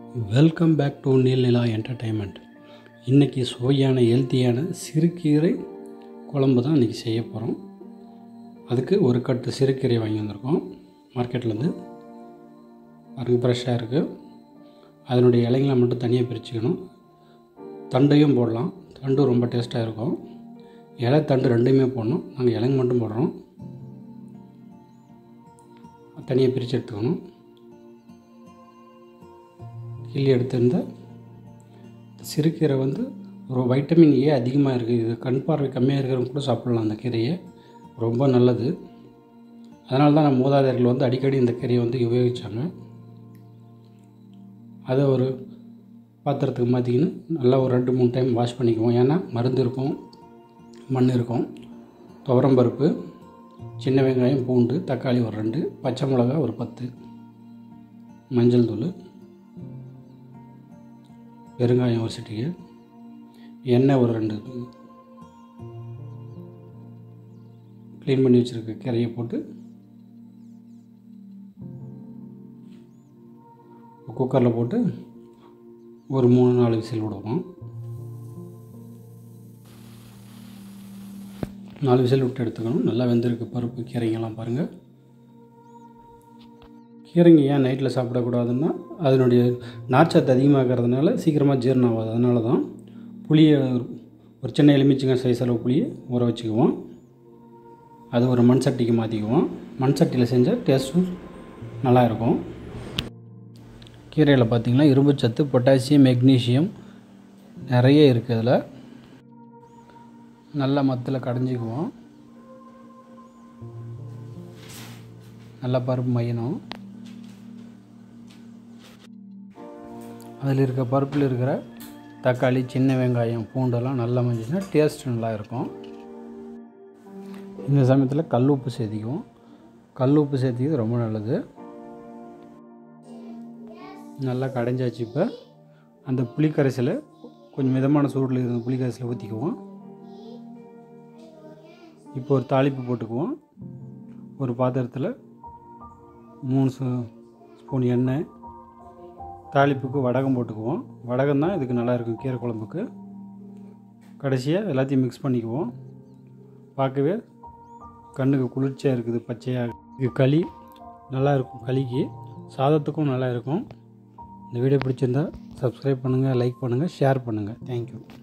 welcome back to Neelnila entertainment இன்றைக்கி சுவையான ஹெல்த்தியான சிறுகீரை குழம்பு தான் இன்றைக்கி செய்ய போகிறோம் அதுக்கு ஒரு கட்டு சிறுகீரை வாங்கி வந்திருக்கோம் மார்க்கெட்லேருந்து பாருங்க ஃப்ரெஷ்ஷாக இருக்குது அதனுடைய இலைங்களை மட்டும் தனியாக பிரிச்சுக்கணும் தண்டையும் போடலாம் தண்டு ரொம்ப டேஸ்ட்டாக இருக்கும் இலை தண்டு ரெண்டுமே போடணும் நாங்கள் இலைங்க மட்டும் போடுறோம் தனியாக பிரித்து எடுத்துக்கணும் கிள்ளி எடுத்திருந்த சிறுகீரை வந்து ஒரு வைட்டமின் ஏ அதிகமாக இருக்குது இது கண் பார்வை கம்மியாக இருக்கிறவங்க கூட சாப்பிட்லாம் அந்த கீரையை ரொம்ப நல்லது அதனால தான் நம்ம மூதாதையர்கள் வந்து அடிக்கடி இந்த கீரையை வந்து உபயோகித்தாங்க அதை ஒரு பாத்திரத்துக்கு மாற்றிக்கின்னு நல்லா ஒரு ரெண்டு மூணு டைம் வாஷ் பண்ணிக்குவோம் ஏன்னா மருந்து இருக்கும் மண் இருக்கும் துவரம்பருப்பு சின்ன வெங்காயம் பூண்டு தக்காளி ஒரு ரெண்டு பச்சை மிளகா ஒரு பத்து மஞ்சள் தூள் பெருங்காயம் ஒரு சிட்டிகை எண்ணெய் ஒரு ரெண்டு க்ளீன் பண்ணி வச்சுருக்க கீரையை போட்டு குக்கரில் போட்டு ஒரு மூணு நாலு விசில் விடுவோம் நாலு விசில் விட்டு எடுத்துக்கணும் நல்லா வெந்திருக்கு பருப்பு கீரைங்கெல்லாம் பாருங்கள் கீரைங்க ஏன் நைட்டில் சாப்பிடக்கூடாதுன்னா அதனுடைய நார்ச்சத்து அதிகமாகிறதுனால சீக்கிரமாக ஜீரணம் ஆகாது அதனால தான் புளியை ஒரு சின்ன எலுமிச்சங்க சைஸ் அளவு புளியை ஊற வச்சுக்குவோம் அது ஒரு மண் சட்டிக்கு மாற்றிக்குவோம் மண் சட்டியில் செஞ்சால் டேஸ்ட்டும் நல்லா இருக்கும் கீரையில் பார்த்திங்கன்னா இரும்புச்சத்து பொட்டாசியம் மெக்னீஷியம் நிறைய இருக்குது அதில் நல்லா மத்தில் கடைஞ்சிக்குவோம் நல்லா பருப்பு மையணும் அதில் இருக்க பருப்பில் இருக்கிற தக்காளி சின்ன வெங்காயம் பூண்டெல்லாம் நல்லா மஞ்சிச்சுன்னா டேஸ்ட் நல்லா இருக்கும் இந்த சமயத்தில் கல் உப்பு சேர்த்திக்குவோம் கல் உப்பு சேர்த்திக்கிறது ரொம்ப நல்லது நல்லா கடைஞ்சாச்சு இப்போ அந்த புளிக்கரைசலை கொஞ்சம் மிதமான சூடில் இருந்த புளிக்கரைசலை ஊற்றிக்குவோம் இப்போ ஒரு தாளிப்பு போட்டுக்குவோம் ஒரு பாத்திரத்தில் மூணு ஸ்பூன் எண்ணெய் தாளிப்புக்கு வடகம் போட்டுக்குவோம் வடகம் தான் இதுக்கு நல்லா இருக்கும் கீரை குழம்புக்கு கடைசியாக எல்லாத்தையும் மிக்ஸ் பண்ணிக்குவோம் பார்க்கவே கண்ணுக்கு குளிர்ச்சியாக இருக்குது பச்சையாக இது களி நல்லா இருக்கும் களிக்கு சாதத்துக்கும் நல்லா இருக்கும் இந்த வீடியோ பிடிச்சிருந்தா சப்ஸ்கிரைப் பண்ணுங்கள் லைக் பண்ணுங்கள் ஷேர் பண்ணுங்கள் தேங்க்யூ